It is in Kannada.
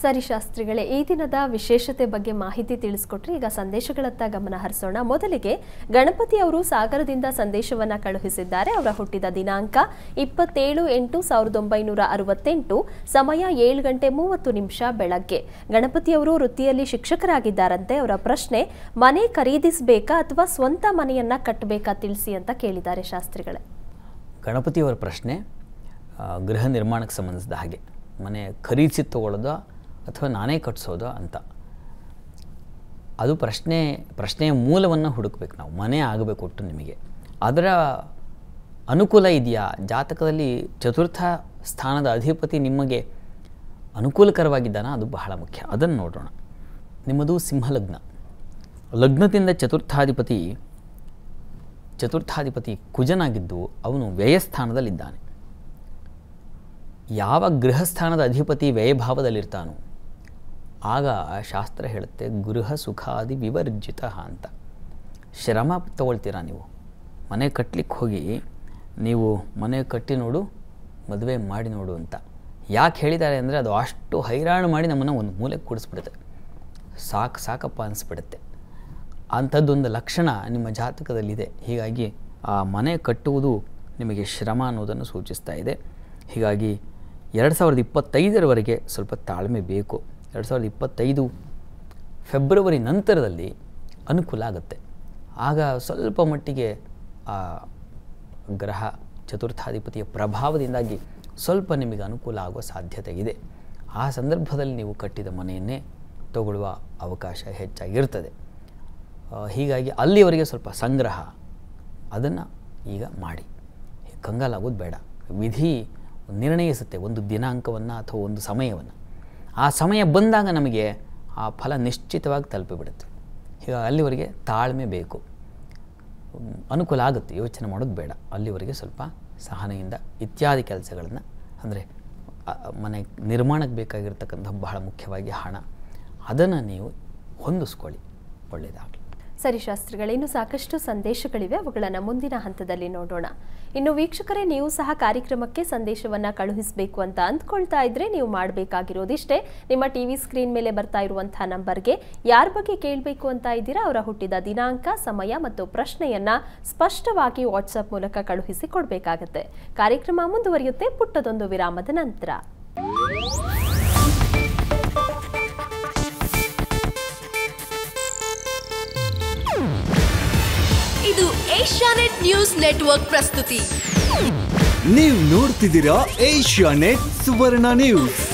ಸರಿ ಶಾಸ್ತ್ರಿಗಳೇ ಈ ದಿನದ ವಿಶೇಷತೆ ಬಗ್ಗೆ ಮಾಹಿತಿ ತಿಳಿಸ್ಕೊಟ್ರೆ ಈಗ ಸಂದೇಶಗಳತ್ತ ಗಮನ ಹರಿಸೋಣ ಮೊದಲಿಗೆ ಗಣಪತಿ ಅವರು ಸಾಗರದಿಂದ ಸಂದೇಶವನ್ನ ಕಳುಹಿಸಿದ್ದಾರೆ ಅವರ ಹುಟ್ಟಿದ ದಿನಾಂಕ ಇಪ್ಪತ್ತೇಳು ಎಂಟು ಸಾವಿರದ ಒಂಬೈನೂರ ಅರವತ್ತೆಂಟು ಸಮಯ ಏಳು ಗಂಟೆ ಮೂವತ್ತು ನಿಮಿಷ ಬೆಳಗ್ಗೆ ಗಣಪತಿ ಅವರು ವೃತ್ತಿಯಲ್ಲಿ ಶಿಕ್ಷಕರಾಗಿದ್ದಾರಂತೆ ಅವರ ಪ್ರಶ್ನೆ ಮನೆ ಖರೀದಿಸಬೇಕಾ ಅಥವಾ ಸ್ವಂತ ಮನೆಯನ್ನ ಕಟ್ಟಬೇಕಾ ತಿಳಿಸಿ ಅಂತ ಕೇಳಿದ್ದಾರೆ ಶಾಸ್ತ್ರಿಗಳೇ ಗಣಪತಿಯವರ ಪ್ರಶ್ನೆ ಆ, ಗೃಹ ನಿರ್ಮಾಣಕ್ಕೆ ಸಂಬಂಧಿಸಿದ ಹಾಗೆ ಮನೆ ಖರೀದಿಸಿ ತಗೊಳ್ಳೋದೋ ಅಥವಾ ನಾನೇ ಕಟ್ಸೋದೋ ಅಂತ ಅದು ಪ್ರಶ್ನೆ ಪ್ರಶ್ನೆಯ ಮೂಲವನ್ನು ಹುಡುಕ್ಬೇಕು ನಾವು ಮನೆ ಆಗಬೇಕು ಒಟ್ಟು ನಿಮಗೆ ಅದರ ಅನುಕೂಲ ಇದೆಯಾ ಜಾತಕದಲ್ಲಿ ಚತುರ್ಥ ಸ್ಥಾನದ ಅಧಿಪತಿ ನಿಮಗೆ ಅನುಕೂಲಕರವಾಗಿದ್ದಾನ ಅದು ಬಹಳ ಮುಖ್ಯ ಅದನ್ನು ನೋಡೋಣ ನಿಮ್ಮದು ಸಿಂಹಲಗ್ನ ಲಗ್ನದಿಂದ ಚತುರ್ಥಾಧಿಪತಿ ಚತುರ್ಥಾಧಿಪತಿ ಕುಜನಾಗಿದ್ದು ಅವನು ವ್ಯಯಸ್ಥಾನದಲ್ಲಿದ್ದಾನೆ ಯಾವ ಗೃಹಸ್ಥಾನದ ಅಧಿಪತಿ ವ್ಯಯಭಾವದಲ್ಲಿರ್ತಾನೋ ಆಗ ಶಾಸ್ತ್ರ ಹೇಳುತ್ತೆ ಗೃಹ ಸುಖಾದಿ ವಿವರ್ಜಿತ ಅಂತ ಶ್ರಮ ತಗೊಳ್ತೀರಾ ನೀವು ಮನೆ ಕಟ್ಟಲಿಕ್ಕೆ ಹೋಗಿ ನೀವು ಮನೆ ಕಟ್ಟಿ ನೋಡು ಮದುವೆ ಮಾಡಿ ನೋಡು ಅಂತ ಯಾಕೆ ಹೇಳಿದ್ದಾರೆ ಅಂದರೆ ಅದು ಅಷ್ಟು ಹೈರಾಣ ಮಾಡಿ ನಮ್ಮನ್ನು ಒಂದು ಮೂಲೆಗೆ ಕೂಡಿಸ್ಬಿಡುತ್ತೆ ಸಾಕು ಸಾಕಪ್ಪ ಅನಿಸ್ಬಿಡುತ್ತೆ ಅಂಥದ್ದೊಂದು ಲಕ್ಷಣ ನಿಮ್ಮ ಜಾತಕದಲ್ಲಿದೆ ಹೀಗಾಗಿ ಆ ಮನೆ ಕಟ್ಟುವುದು ನಿಮಗೆ ಶ್ರಮ ಅನ್ನೋದನ್ನು ಸೂಚಿಸ್ತಾ ಇದೆ ಹೀಗಾಗಿ ಎರಡು ಸಾವಿರದ ಇಪ್ಪತ್ತೈದರವರೆಗೆ ಸ್ವಲ್ಪ ತಾಳ್ಮೆ ಬೇಕು ಎರಡು ಸಾವಿರದ ಇಪ್ಪತ್ತೈದು ಫೆಬ್ರವರಿ ನಂತರದಲ್ಲಿ ಅನುಕೂಲ ಆಗುತ್ತೆ ಆಗ ಸ್ವಲ್ಪ ಮಟ್ಟಿಗೆ ಆ ಗ್ರಹ ಚತುರ್ಥಾಧಿಪತಿಯ ಪ್ರಭಾವದಿಂದಾಗಿ ಸ್ವಲ್ಪ ನಿಮಗೆ ಅನುಕೂಲ ಆಗುವ ಸಾಧ್ಯತೆ ಇದೆ ಆ ಸಂದರ್ಭದಲ್ಲಿ ನೀವು ಕಟ್ಟಿದ ಮನೆಯನ್ನೇ ತಗೊಳ್ಳುವ ಅವಕಾಶ ಹೆಚ್ಚಾಗಿರ್ತದೆ ಆ, ಹೀಗಾಗಿ ಅಲ್ಲಿವರೆಗೆ ಸ್ವಲ್ಪ ಸಂಗ್ರಹ ಅದನ್ನು ಈಗ ಮಾಡಿ ಕಂಗಾಲಾಗೋದು ಬೇಡ ವಿಧಿ ನಿರ್ಣಯಿಸುತ್ತೆ ಒಂದು ದಿನಾಂಕವನ್ನು ಅಥವಾ ಒಂದು ಸಮಯವನ್ನು ಆ ಸಮಯ ಬಂದಾಗ ನಮಗೆ ಆ ಫಲ ನಿಶ್ಚಿತವಾಗಿ ತಲುಪಿಬಿಡುತ್ತೆ ಹೀಗಾಗಿ ಅಲ್ಲಿವರೆಗೆ ತಾಳ್ಮೆ ಬೇಕು ಹ್ಮ್, ಅನುಕೂಲ ಆಗುತ್ತೆ ಯೋಚನೆ ಮಾಡೋದು ಬೇಡ ಅಲ್ಲಿವರೆಗೆ ಸ್ವಲ್ಪ ಸಹನೆಯಿಂದ ಇತ್ಯಾದಿ ಕೆಲಸಗಳನ್ನು ಅಂದರೆ ಮನೆ ನಿರ್ಮಾಣಕ್ಕೆ ಬೇಕಾಗಿರ್ತಕ್ಕಂಥ ಬಹಳ ಮುಖ್ಯವಾಗಿ ಹಣ ಅದನ್ನು ನೀವು ಹೊಂದಿಸ್ಕೊಳ್ಳಿ ಒಳ್ಳೆಯದಾಗಲಿ ಸರಿ ಶಾಸ್ತ್ರಿಗಳೇ ಇನ್ನು ಸಾಕಷ್ಟು ಸಂದೇಶಗಳಿವೆ ಅವುಗಳನ್ನು ಮುಂದಿನ ಹಂತದಲ್ಲಿ ನೋಡೋಣ ಇನ್ನು ವೀಕ್ಷಕರೇ ನೀವು ಸಹ ಕಾರ್ಯಕ್ರಮಕ್ಕೆ ಸಂದೇಶವನ್ನ ಕಳುಹಿಸಬೇಕು ಅಂತ ಅಂದ್ಕೊಳ್ತಾ ಇದ್ರೆ ನೀವು ಮಾಡಬೇಕಾಗಿರೋದಿಷ್ಟೇ ನಿಮ್ಮ ಟಿವಿ ಸ್ಕ್ರೀನ್ ಮೇಲೆ ಬರ್ತಾ ಇರುವಂತಹ ನಂಬರ್ಗೆ ಯಾರ ಬಗ್ಗೆ ಕೇಳಬೇಕು ಅಂತ ಇದ್ದೀರಾ ಅವರ ಹುಟ್ಟಿದ ದಿನಾಂಕ ಸಮಯ ಮತ್ತು ಪ್ರಶ್ನೆಯನ್ನ ಸ್ಪಷ್ಟವಾಗಿ ವಾಟ್ಸಪ್ ಮೂಲಕ ಕಳುಹಿಸಿ ಕೊಡಬೇಕಾಗತ್ತೆ ಕಾರ್ಯಕ್ರಮ ಮುಂದುವರಿಯುತ್ತೆ ಪುಟ್ಟದೊಂದು ವಿರಾಮದ ನಂತರ ಇದು ಏಷ್ಯಾನೆಟ್ ನ್ಯೂಸ್ ನೆಟ್ವರ್ಕ್ ಪ್ರಸ್ತುತಿ ನೀವು ನೋಡ್ತಿದ್ದೀರಾ ಏಷ್ಯಾ ನೆಟ್ ಸುವರ್ಣ ನ್ಯೂಸ್